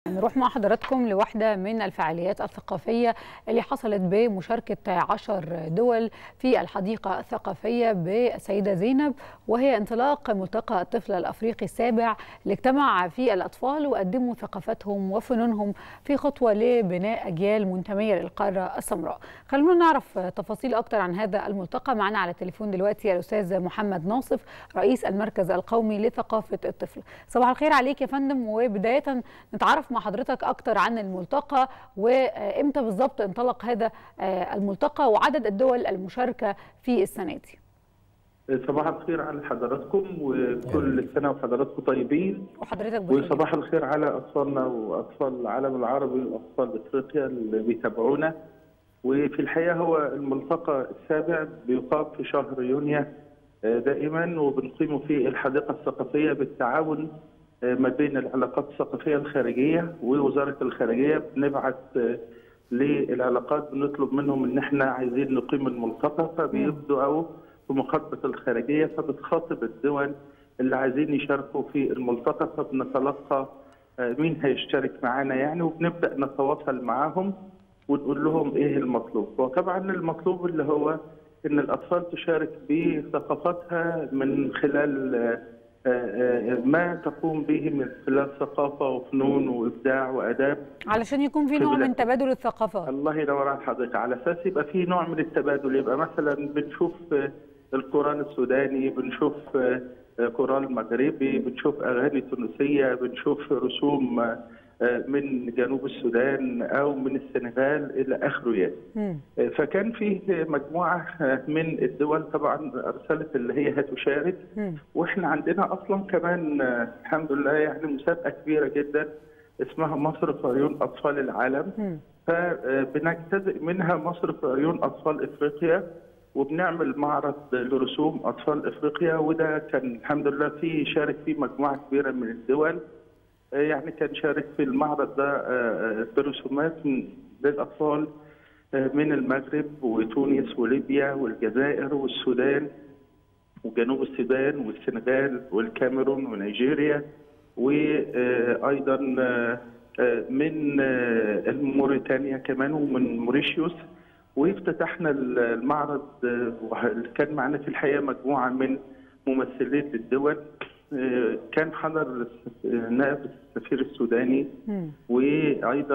نروح مع حضراتكم لواحدة من الفعاليات الثقافية اللي حصلت بمشاركة عشر دول في الحديقة الثقافية بالسيدة زينب وهي انطلاق ملتقى الطفل الأفريقي السابع اللي اجتمع فيه الأطفال وقدموا ثقافتهم وفنونهم في خطوة لبناء أجيال منتمية للقارة السمراء خلونا نعرف تفاصيل أكتر عن هذا الملتقى معنا على التليفون دلوقتي الأستاذ محمد ناصف رئيس المركز القومي لثقافة الطفل صباح الخير عليك يا فندم وبداية نتعرف مع حضرتك اكتر عن الملتقى وامتى بالظبط انطلق هذا الملتقى وعدد الدول المشاركه في السنه دي صباح الخير على حضراتكم وكل سنه وحضراتكم طيبين وحضرتك بخير وصباح الخير على اطفالنا واطفال العالم العربي واطفال افريقيا اللي بيتابعونا وفي الحقيقه هو الملتقى السابع بيقام في شهر يونيو دائما وبنقيمه في الحديقه الثقافيه بالتعاون ما بين العلاقات الثقافيه الخارجيه ووزاره الخارجيه بنبعت للعلاقات بنطلب منهم ان احنا عايزين نقيم الملتقى فبيبداوا بمخاطبه الخارجيه فبتخاطب الدول اللي عايزين يشاركوا في الملتقى فبنتلقى مين هيشترك معانا يعني وبنبدا نتواصل معاهم ونقول لهم ايه المطلوب وطبعا المطلوب اللي هو ان الاطفال تشارك بثقافتها من خلال ما تقوم به من خلال ثقافه وفنون وابداع واداب علشان يكون في نوع من تبادل الثقافات الله ينور على حضرتك على اساس يبقى في نوع من التبادل يبقى مثلا بنشوف القران السوداني بنشوف قران مغربي بنشوف اغاني تونسيه بنشوف رسوم من جنوب السودان او من السنغال الى اخره يعني. فكان في مجموعه من الدول طبعا ارسلت اللي هي هتشارك واحنا عندنا اصلا كمان الحمد لله يعني مسابقه كبيره جدا اسمها مصر في عيون اطفال العالم فبنجتزئ منها مصر في عيون اطفال افريقيا وبنعمل معرض لرسوم اطفال افريقيا وده كان الحمد لله فيه شارك فيه مجموعه كبيره من الدول يعني كان شارك في المعرض ده برسومات للاطفال من المغرب وتونس وليبيا والجزائر والسودان وجنوب السودان والسنغال والكاميرون ونيجيريا وايضا من موريتانيا كمان ومن موريشيوس وافتتحنا المعرض كان معنا في الحقيقه مجموعه من ممثلين للدول كان حضر نائب السفير السوداني وايضا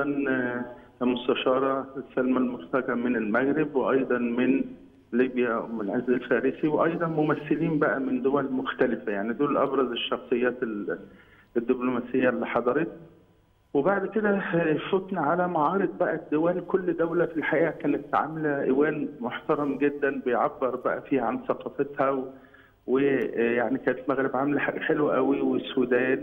مستشاره سلمى المرتجى من المغرب وايضا من ليبيا ام العز الفارسي وايضا ممثلين بقى من دول مختلفه يعني دول ابرز الشخصيات الدبلوماسيه اللي حضرت وبعد كده فتنا على معارض بقى الدول كل دوله في الحقيقه كانت عامله ايوان محترم جدا بيعبر بقى فيها عن ثقافتها و... ويعني كانت المغرب عامله حاجه حلوه قوي والسودان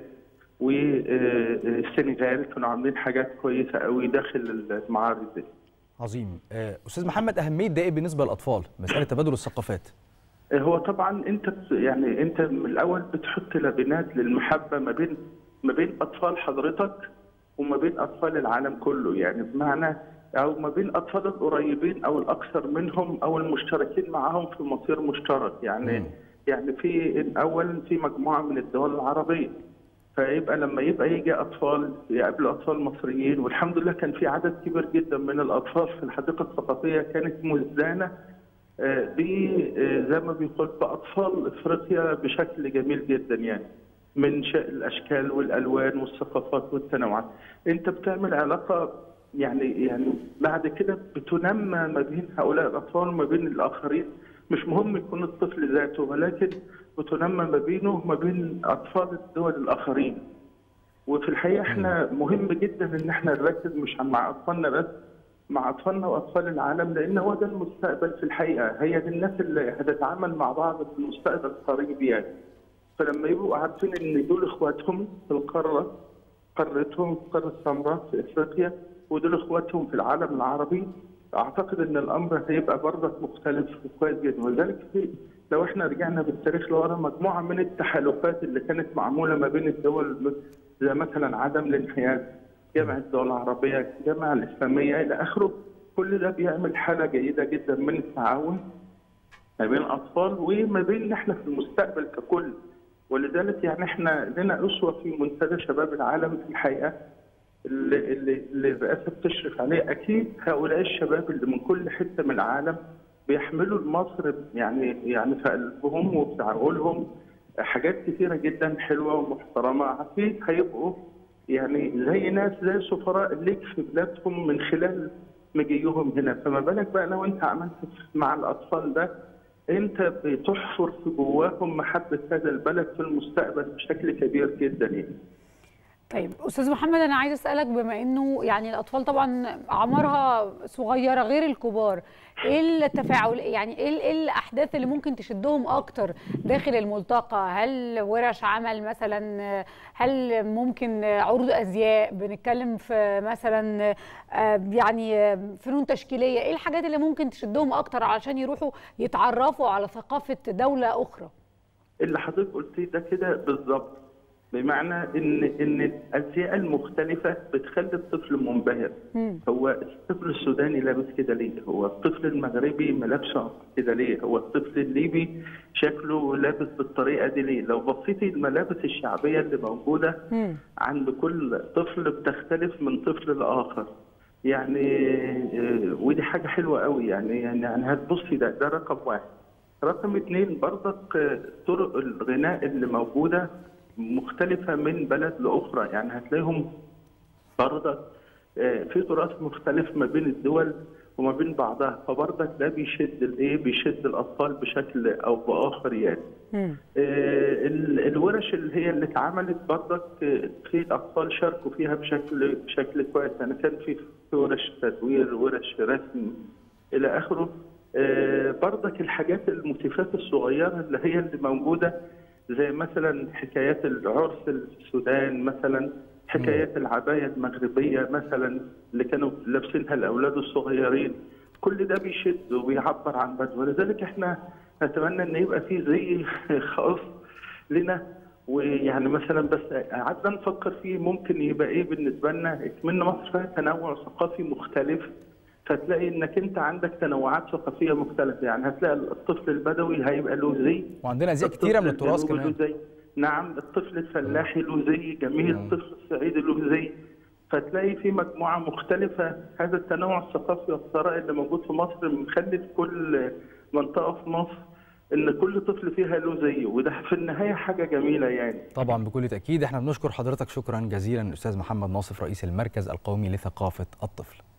والسنغال كانوا عاملين حاجات كويسه قوي داخل المعارض دي. عظيم استاذ محمد اهميه ده ايه بالنسبه للاطفال مساله تبادل الثقافات هو طبعا انت يعني انت من الاول بتحط لبنات للمحبه ما بين ما بين اطفال حضرتك وما بين اطفال العالم كله يعني بمعنى او ما بين اطفال القريبين او الاكثر منهم او المشتركين معاهم في مصير مشترك يعني م. يعني في اولا في مجموعه من الدول العربيه فيبقى لما يبقى يجي اطفال يقابلوا اطفال مصريين والحمد لله كان في عدد كبير جدا من الاطفال في الحديقه الثقافيه كانت مزدانه ب زي ما بيقول باطفال افريقيا بشكل جميل جدا يعني من الاشكال والالوان والثقافات والتنوعات انت بتعمل علاقه يعني يعني بعد كده بتنمى ما بين هؤلاء الاطفال وما بين الاخرين مش مهم يكون الطفل ذاته ولكن بتنمى ما بينه وما بين اطفال الدول الاخرين. وفي الحقيقه احنا مهم جدا ان احنا نركز مش مع اطفالنا بس مع اطفالنا واطفال العالم لان هو ده المستقبل في الحقيقه هي دي الناس اللي هتتعامل مع بعض في المستقبل القريب يعني. فلما يبقوا عارفين ان دول اخواتهم في القاره قارتهم القاره السمراء في افريقيا ودول اخواتهم في العالم العربي اعتقد ان الامر هيبقى برضك مختلف كويس جدا ولذلك في لو احنا رجعنا بالتاريخ لورا مجموعه من التحالفات اللي كانت معموله ما بين الدول زي مثلا عدم الانحياز جامعه الدول العربيه الجامعه الاسلاميه الى اخره كل ده بيعمل حاله جيده جدا من التعاون ما بين الاطفال وما بين احنا في المستقبل ككل ولذلك يعني احنا لنا اسوه في منتدى شباب العالم في الحقيقه اللي, اللي, اللي الرئاسه بتشرف عليه اكيد هؤلاء الشباب اللي من كل حته من العالم بيحملوا لمصر يعني يعني في قلبهم وفي عقولهم حاجات كثيره جدا حلوه ومحترمه اكيد هيبقوا يعني زي ناس زي سفراء ليك في بلادهم من خلال مجيهم هنا فما بالك بقى لو انت عملت مع الاطفال ده انت بتحفر في جواهم محبه هذا البلد في المستقبل بشكل كبير جدا يعني. طيب استاذ محمد انا عايز اسالك بما انه يعني الاطفال طبعا اعمارها صغيره غير الكبار ايه التفاعل يعني ايه ايه الاحداث اللي ممكن تشدهم اكتر داخل الملتقى هل ورش عمل مثلا هل ممكن عروض ازياء بنتكلم في مثلا يعني فنون تشكيليه ايه الحاجات اللي ممكن تشدهم اكتر علشان يروحوا يتعرفوا على ثقافه دوله اخرى اللي حضرتك قلتيه ده كده بالظبط بمعنى ان ان الازياء المختلفه بتخلي الطفل منبهر مم. هو الطفل السوداني لابس كده ليه هو الطفل المغربي ملابسه كده ليه هو الطفل الليبي شكله لابس بالطريقه دي ليه لو بصيتي الملابس الشعبيه اللي موجوده مم. عند كل طفل بتختلف من طفل لاخر يعني آه، ودي حاجه حلوه قوي يعني يعني يعني هتبصي ده ده رقم واحد رقم اثنين برضك آه، طرق الغناء اللي موجوده مختلفة من بلد لأخرى يعني هتلاقيهم برضك آه، في تراث مختلف ما بين الدول وما بين بعضها فبرضك ده بيشد الايه بيشد الاطفال بشكل او باخر يعني مم. آه، ال- الورش اللي هي اللي اتعملت برضك آه، في الاطفال شاركوا فيها بشكل بشكل كويس يعني كان في في ورش تدوير ورش رسم الى اخره آه، برضك الحاجات الموتيفات الصغيره اللي هي اللي موجوده زي مثلا حكايات العرس السودان مثلا حكايات العبايه المغربيه مثلا اللي كانوا لابسينها الاولاد الصغيرين كل ده بيشد وبيعبر عن بلد ولذلك احنا نتمنى ان يبقى في زي خاص لنا ويعني مثلا بس قعدنا نفكر فيه ممكن يبقى ايه بالنسبه لنا كمان مصر فيها تنوع ثقافي مختلف فتلاقي انك انت عندك تنوعات ثقافيه مختلفه يعني هتلاقي الطفل البدوي هيبقى له زي وعندنا ازياء كتيره من الطفل التراث الجنوبي كمان له زي نعم الطفل الفلاحي له زي جميل الطفل الصعيدي له زي فتلاقي في مجموعه مختلفه هذا التنوع الثقافي والثراء اللي موجود في مصر مخلي في كل منطقه في مصر ان كل طفل فيها له زيه وده في النهايه حاجه جميله يعني طبعا بكل تاكيد احنا بنشكر حضرتك شكرا جزيلا الاستاذ محمد ناصف رئيس المركز القومي لثقافه الطفل